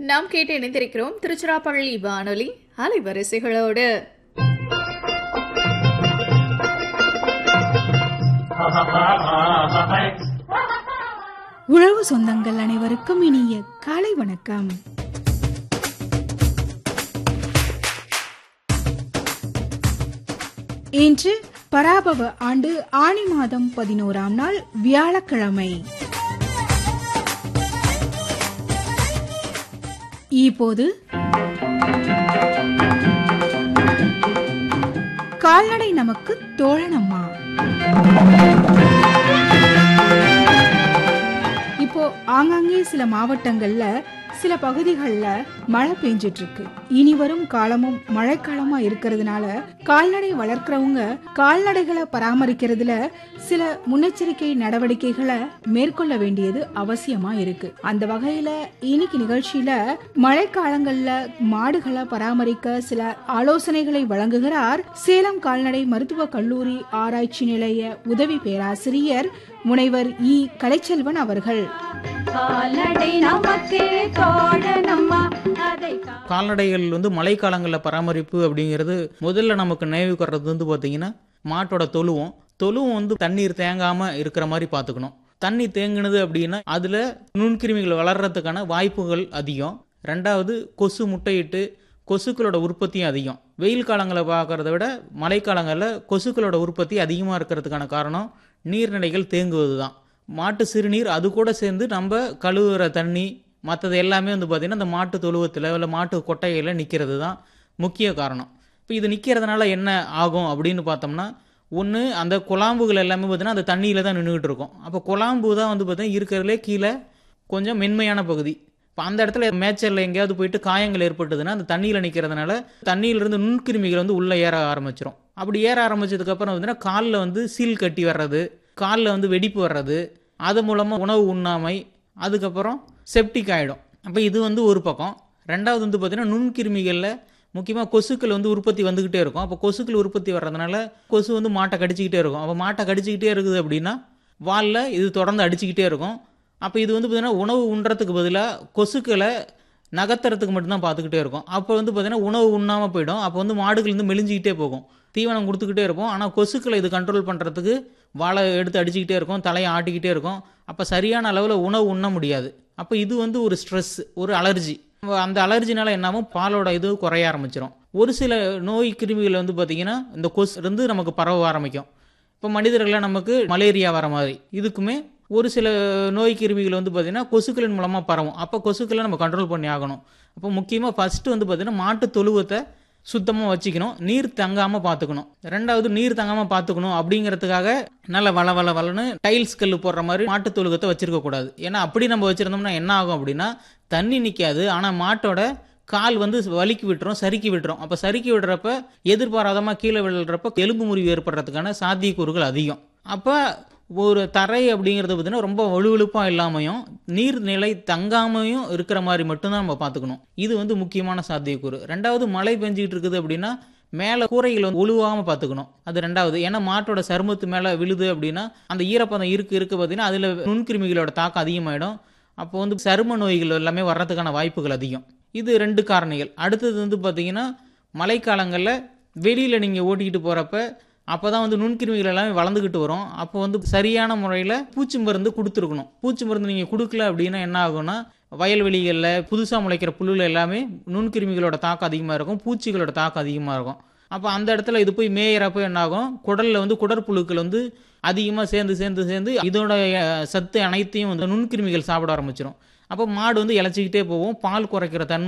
நாம் கேட்டு இணைந்திருக்கிறோம் திருச்சிராப்பள்ளி வானொலி அலைவரிசைகளோடு உழவு சொந்தங்கள் அனைவருக்கும் இனிய காலை வணக்கம் இன்று பராபவ ஆண்டு ஆணி மாதம் பதினோராம் நாள் வியாழக்கிழமை இப்போது கால்நடை நமக்கு தோழனம்மா இப்போ ஆங்காங்கே சில மாவட்டங்கள்ல சில பகுதிகளில் மழை பெஞ்சிட்டு இருக்கு இனி வரும் காலமும் மழைக்காலமா இருக்கிறதுனால கால்நடை வளர்க்குறவங்க கால்நடைகளை பராமரிக்கிறதுல சில முன்னெச்சரிக்கை நடவடிக்கைகளை மேற்கொள்ள வேண்டியது அவசியமா இருக்கு அந்த வகையில இன்னைக்கு நிகழ்ச்சியில மழைக்காலங்கள்ல மாடுகளை பராமரிக்க சில ஆலோசனைகளை வழங்குகிறார் சேலம் கால்நடை மருத்துவக் கல்லூரி ஆராய்ச்சி நிலைய உதவி பேராசிரியர் முனைவர் இ கலைச்செல்வன் அவர்கள் கால்நடை நமக்கு தோழனம்மா அதை கா- கால்நடைகள் வந்து மழைக்காலங்களில் பராமரிப்பு அப்படிங்கிறது முதல்ல நமக்கு நினைவுக்கு வர்றது வந்து பார்த்தீங்கன்னா மாட்டோட தொழுவம் தொழுவம் வந்து தண்ணீர் தேங்காமல் இருக்கிற மாதிரி பார்த்துக்கணும் தண்ணி தேங்குனது அப்படின்னா அதில் நுண்கிருமிகள் வளர்கிறதுக்கான வாய்ப்புகள் அதிகம் ரெண்டாவது கொசு முட்டையிட்டு கொசுக்களோட உற்பத்தியும் அதிகம் வெயில் காலங்களை பார்க்கறத விட மழைக்காலங்களில் கொசுக்களோட உற்பத்தி அதிகமாக இருக்கிறதுக்கான காரணம் நீர்நிலைகள் தேங்குவது தான் மாட்டு சிறுநீர் அது கூட சேர்ந்து நம்ம கழுவுற தண்ணி மற்றது எல்லாமே வந்து பார்த்திங்கன்னா அந்த மாட்டு தொழுவத்தில் இல்லை மாட்டு கொட்டையில் நிற்கிறது தான் முக்கிய காரணம் இப்போ இது நிற்கிறதுனால என்ன ஆகும் அப்படின்னு பார்த்தோம்னா ஒன்று அந்த குழாம்புகள் எல்லாமே பார்த்தீங்கன்னா அந்த தண்ணியில் தான் நின்றுக்கிட்டு இருக்கும் அப்போ குழாம்பு தான் வந்து பார்த்தீங்கன்னா இருக்கிறதுலே கீழே கொஞ்சம் மென்மையான பகுதி இப்போ அந்த இடத்துல மேய்ச்சலில் எங்கேயாவது போயிட்டு காயங்கள் ஏற்பட்டதுன்னா அந்த தண்ணியில் நிற்கிறதுனால தண்ணியிலிருந்து நுண்கிருமிகள் வந்து உள்ளே ஏற ஆரம்பிச்சிடும் அப்படி ஏற ஆரம்பிச்சதுக்கப்புறம் பார்த்தீங்கன்னா காலில் வந்து சீல் கட்டி வர்றது காலில் வந்து வெடிப்பு வர்றது அது மூலமாக உணவு உண்ணாமை அதுக்கப்புறம் செப்டிக் ஆகிடும் அப்போ இது வந்து ஒரு பக்கம் ரெண்டாவது வந்து பார்த்திங்கன்னா நுண்கிருமிகளில் முக்கியமாக கொசுக்கள் வந்து உற்பத்தி வந்துக்கிட்டே இருக்கும் அப்போ கொசுக்கள் உற்பத்தி வர்றதுனால கொசு வந்து மாட்டை கடிச்சிக்கிட்டே இருக்கும் அப்போ மாட்டை கடிச்சிக்கிட்டே இருக்குது அப்படின்னா வாலில் இது தொடர்ந்து அடிச்சுக்கிட்டே இருக்கும் அப்போ இது வந்து பார்த்திங்கன்னா உணவு உண்றதுக்கு பதிலாக கொசுக்களை நகர்த்துறதுக்கு மட்டும்தான் பார்த்துக்கிட்டே இருக்கும் அப்போ வந்து பார்த்திங்கன்னா உணவு உண்ணாமல் போயிடும் அப்போ வந்து மாடுகள் வந்து மெலிஞ்சிக்கிட்டே போகும் தீவனம் கொடுத்துக்கிட்டே இருப்போம் ஆனால் கொசுக்களை இது கண்ட்ரோல் பண்ணுறதுக்கு வாழை எடுத்து அடிச்சுக்கிட்டே இருக்கும் தலையை ஆட்டிக்கிட்டே இருக்கும் அப்போ சரியான அளவில் உணவு உண்ண முடியாது அப்போ இது வந்து ஒரு ஸ்ட்ரெஸ் ஒரு அலர்ஜி அந்த அலர்ஜினால என்னாகும் பாலோட இது குறைய ஆரம்பிச்சிடும் ஒரு சில நோய் கிருமிகள் வந்து பார்த்திங்கன்னா இந்த கொசு இருந்து நமக்கு பரவ ஆரம்பிக்கும் இப்போ மனிதர்களில் நமக்கு மலேரியா வர மாதிரி இதுக்குமே ஒரு சில நோய் கிருமிகள் வந்து பார்த்திங்கன்னா கொசுக்களின் மூலமாக பரவும் அப்போ கொசுக்களை நம்ம கண்ட்ரோல் பண்ணி ஆகணும் அப்போ முக்கியமாக ஃபஸ்ட்டு வந்து பார்த்திங்கன்னா மாட்டு தொழுவத்தை சுத்தமாக வச்சுக்கணும் நீர் தங்காமல் பார்த்துக்கணும் ரெண்டாவது நீர் தங்காமல் பார்த்துக்கணும் அப்படிங்கிறதுக்காக நல்ல வள வள வளன்னு டைல்ஸ் கல் போடுற மாதிரி மாட்டு தொழுகத்தை வச்சிருக்க கூடாது ஏன்னா அப்படி நம்ம வச்சுருந்தோம்னா என்ன ஆகும் அப்படின்னா தண்ணி நிற்காது ஆனால் மாட்டோட கால் வந்து வலிக்கி விட்டுரும் சறுக்கி விட்டுரும் அப்போ சறுக்கி விடுறப்ப எதிர்பாராதமாக கீழே விழுறப்ப எலும்பு முறிவு ஏற்படுறதுக்கான சாத்தியக்கூறுகள் அதிகம் அப்போ ஒரு தரை அப்படிங்கிறது பார்த்தீங்கன்னா ரொம்ப வலுவழுப்பாக இல்லாமையும் நீர்நிலை தங்காமையும் இருக்கிற மாதிரி மட்டும்தான் நம்ம பார்த்துக்கணும் இது வந்து முக்கியமான சாத்தியக்கூறு ரெண்டாவது மழை பெஞ்சிக்கிட்டு இருக்குது அப்படின்னா மேலே கூரைகள் வந்து ஒழுவாமல் பார்த்துக்கணும் அது ரெண்டாவது ஏன்னா மாட்டோட சருமத்து மேலே விழுது அப்படின்னா அந்த ஈரப்பதம் இருக்கு இருக்கு பார்த்தீங்கன்னா அதில் நுண்கிருமிகளோட தாக்கம் அதிகமாகிடும் அப்போ வந்து சரும நோய்கள் எல்லாமே வர்றதுக்கான வாய்ப்புகள் அதிகம் இது ரெண்டு காரணிகள் அடுத்தது வந்து பார்த்தீங்கன்னா மழைக்காலங்களில் வெளியில் நீங்கள் ஓட்டிக்கிட்டு போகிறப்ப அப்போ தான் வந்து நுண்கிருமிகள் எல்லாமே வளர்ந்துக்கிட்டு வரும் அப்போ வந்து சரியான முறையில் பூச்சி மருந்து கொடுத்துருக்கணும் பூச்சி மருந்து நீங்கள் கொடுக்கல அப்படின்னா என்ன ஆகும்னா வயல்வெளிகளில் புதுசாக முளைக்கிற புல்லுல எல்லாமே நுண்கிருமிகளோட தாக்கம் அதிகமாக இருக்கும் பூச்சிகளோட தாக்கம் அதிகமாக இருக்கும் அப்போ அந்த இடத்துல இது போய் மேயறப்போ என்ன ஆகும் குடலில் வந்து குடற்புழுக்கள் வந்து அதிகமாக சேர்ந்து சேர்ந்து சேர்ந்து இதோட அஹ், சத்து அனைத்தையும் வந்து நுண்கிருமிகள் சாப்பிட ஆரம்பிச்சிடும் அப்போ மாடு வந்து இழைச்சிக்கிட்டே போகும் பால் குறைக்கிற தன்மை